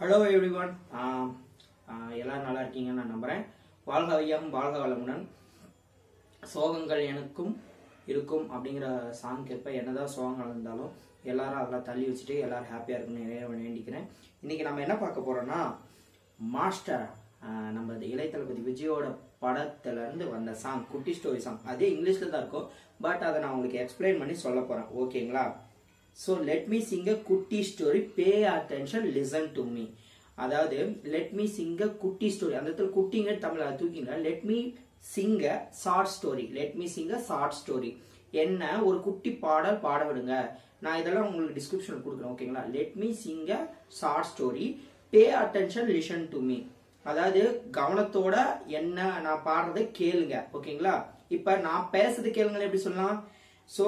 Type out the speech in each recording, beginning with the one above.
hello every one எல்லாரும் நல்லா இருக்கீங்கன்னு நான் நம்புகிறேன் வாழ்க வையம் வாழ்க வளமுடன் சோகங்கள் எனக்கும் இருக்கும் அப்படிங்கிற சாங் கேட்ப என்னதான் சோகங்கள் இருந்தாலும் எல்லாரும் அதெல்லாம் தள்ளி வச்சுட்டு எல்லாரும் ஹாப்பியாக இருக்குன்னு இறைவன் வேண்டிக்கிறேன் இன்னைக்கு நம்ம என்ன பார்க்க போறோம்னா மாஸ்டர் ஆஹ் நம்ம இந்த இளைய தளபதி விஜயோட படத்துல இருந்து வந்த சாங் குட்டி ஸ்டோரி சாங் அதே இங்கிலீஷ்ல தான் இருக்கும் பட் அதை நான் உங்களுக்கு எக்ஸ்பிளைன் பண்ணி சொல்ல போறேன் ஓகேங்களா so let me sing a குட்டி story pay attention listen to me அதாவது லெட் மீ சிங் அ குட்டி ஸ்டோரி அந்த இடத்துல குட்டிங்க தமிழ் அதை தூக்கிங்க let me sing a short story let me sing a short story என்ன ஒரு குட்டி பாடல் பாட விடுங்க நான் இதெல்லாம் உங்களுக்கு டிஸ்கிரிப்ஷன் கொடுக்குறேன் ஓகேங்களா let me sing a short story pay attention listen to me அதாவது கவனத்தோட என்ன நான் பாடுறதை கேளுங்க ஓகேங்களா இப்ப நான் பேசுறது கேளுங்க எப்படி சொல்லலாம் so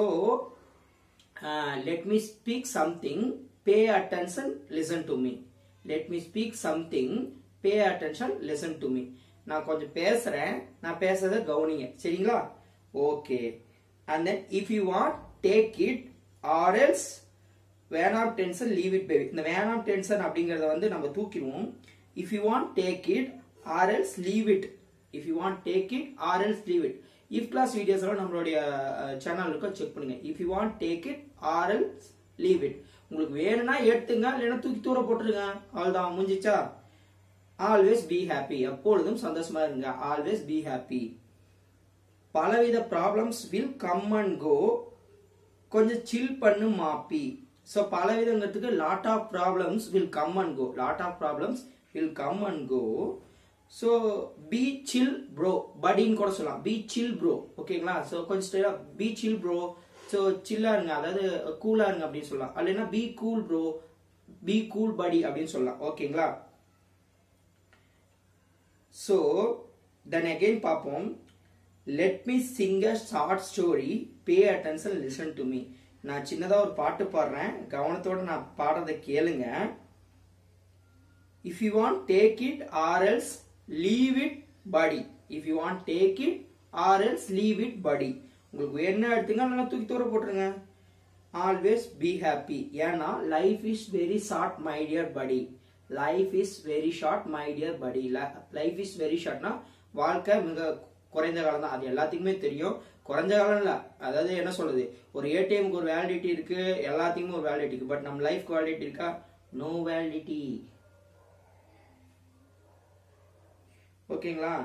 let me speak something pay attention listen to me let me speak something pay attention listen to me நான் கொஞ்சம் பேசுறேன் நான் பேசுறத கவனிங்க சரிங்களா okay and then if you want take it or else வேணாம் டென்ஷன் லீவ் இட் பேபி இந்த வேணாம் டென்ஷன் அப்படிங்கறத வந்து நம்ம தூக்கிடுவோம் if you want take it or else leave it if you want take it or else leave it if class videos எல்லாம் நம்மளுடைய channel இருக்கும் செக் பண்ணுங்க if you want take it or else leave it உங்களுக்கு வேணும்னா எடுத்துங்க இல்லைன்னா தூக்கி தூர போட்டுருங்க அவ்வளவுதான் முடிஞ்சிச்சா ஆல்வேஸ் பி ஹாப்பி எப்பொழுதும் சந்தோஷமா இருங்க ஆல்வேஸ் பி ஹாப்பி பலவித problems will come and go கொஞ்சம் சில் பண்ணு மாப்பி ஸோ பலவிதங்கிறதுக்கு lot of problems will come and go lot of problems will come and go so be chill bro படின்னு கூட சொல்லலாம் பி சில் ப்ரோ ஓகேங்களா so கொஞ்சம் ஸ்டைலாக பி சில் ப்ரோ ஸோ சில்லாக இருங்க அதாவது கூலாக இருங்க அப்படின்னு சொல்லலாம் இல்லைன்னா be cool bro be cool படி அப்படின்னு சொல்லலாம் ஓகேங்களா ஸோ தென் அகெயின் பார்ப்போம் let me sing a short story pay attention listen to me நான் சின்னதாக ஒரு பாட்டு பாடுறேன் கவனத்தோட நான் பாடுறதை கேளுங்க if you want take it or else leave it படி if you want take it or else leave it படி உங்களுக்கு என்ன எடுத்துங்க நல்லா தூக்கி தூர போட்டுருங்க ஆல்வேஸ் பி ஹாப்பி ஏன்னா life is very short my dear படி life is very short my dear படி லைஃப் இஸ் வெரி ஷார்ட்னா வாழ்க்கை மிக குறைந்த காலம் தான் அது எல்லாத்துக்குமே தெரியும் குறைஞ்ச காலம் இல்ல அதாவது என்ன சொல்றது ஒரு ஏடிஎம்க்கு ஒரு வேலிடிட்டி இருக்கு எல்லாத்துக்குமே ஒரு வேலிடிட்டி இருக்கு பட் நம்ம லைஃப் வேலிடிட்டி இருக்கா நோ வேலிடிட்டி ஓகேங்களா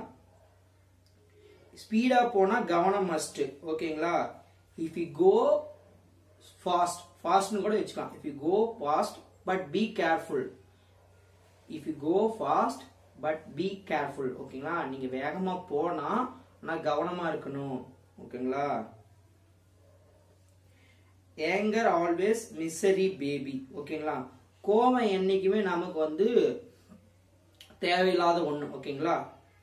ஸ்பீடா போனா கவனம் மஸ்ட் ஓகேங்களா இஃப் யூ கோ ஃபாஸ்ட் ஃபாஸ்ட்னு கூட வச்சுக்கலாம் if you go fast but be careful if you go fast but be careful ஓகேங்களா நீங்க வேகமா போனா ஆனால் கவனமா இருக்கணும் ஓகேங்களா ஏங்கர் ஆல்வேஸ் மிசரி பேபி ஓகேங்களா கோவம் என்னைக்குமே நமக்கு வந்து தேவையில்லாத ஒண்ணு ஓகேங்களா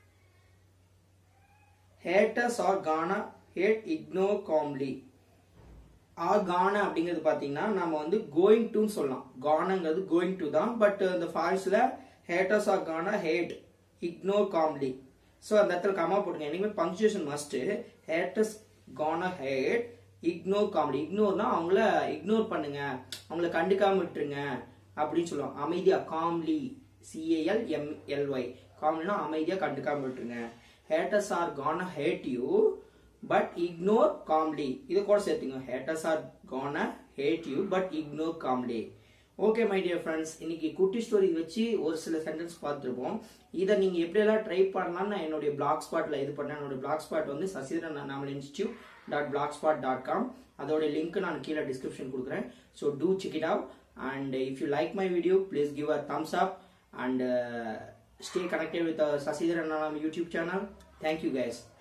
haters are gonna hate ignore calmly ah gonna அப்படிங்கிறது பார்த்தீங்கன்னா நம்ம வந்து கோயிங் டுன்னு சொல்லலாம் கானங்கிறது கோயிங் டு தான் பட் இந்த ஃபால்ஸில் haters are gonna hate ignore calmly so அந்த இடத்துல கமா போட்டுங்க என்னைக்குமே punctuation must haters gonna hate ignore comedy இக்னோர்னா அவங்கள இக்னோர் பண்ணுங்க அவங்கள கண்டுக்காம விட்டுருங்க அப்படின்னு சொல்லுவாங்க அமைதியா காம்லி சிஏஎல் எம்எல்ஒய் காம்லினா அமைதியா கண்டுக்காம விட்டுருங்க haters are gonna hate you but ignore calmly இது கூட சேர்த்துங்க haters are gonna hate you but ignore calmly okay my dear friends இன்னைக்கு குட்டி ஸ்டோரி வச்சு ஒரு சில சென்டென்ஸ் பார்த்துருப்போம் இதை நீங்கள் எப்படியெல்லாம் ட்ரை பண்ணலாம்னு நான் என்னுடைய பிளாக் ஸ்பாட்டில் இது பண்ணேன் என்னோட பிளாக் ஸ்பாட் வந்து Sasidharan Namal institute dot blogspot dot com அதோட லிங்க் நான் கீழே டிஸ்கிரிப்ஷன் கொடுக்குறேன் so do check it out and if you like my video please give a thumbs up and stay connected with Sasidharan Namal YouTube channel thank you guys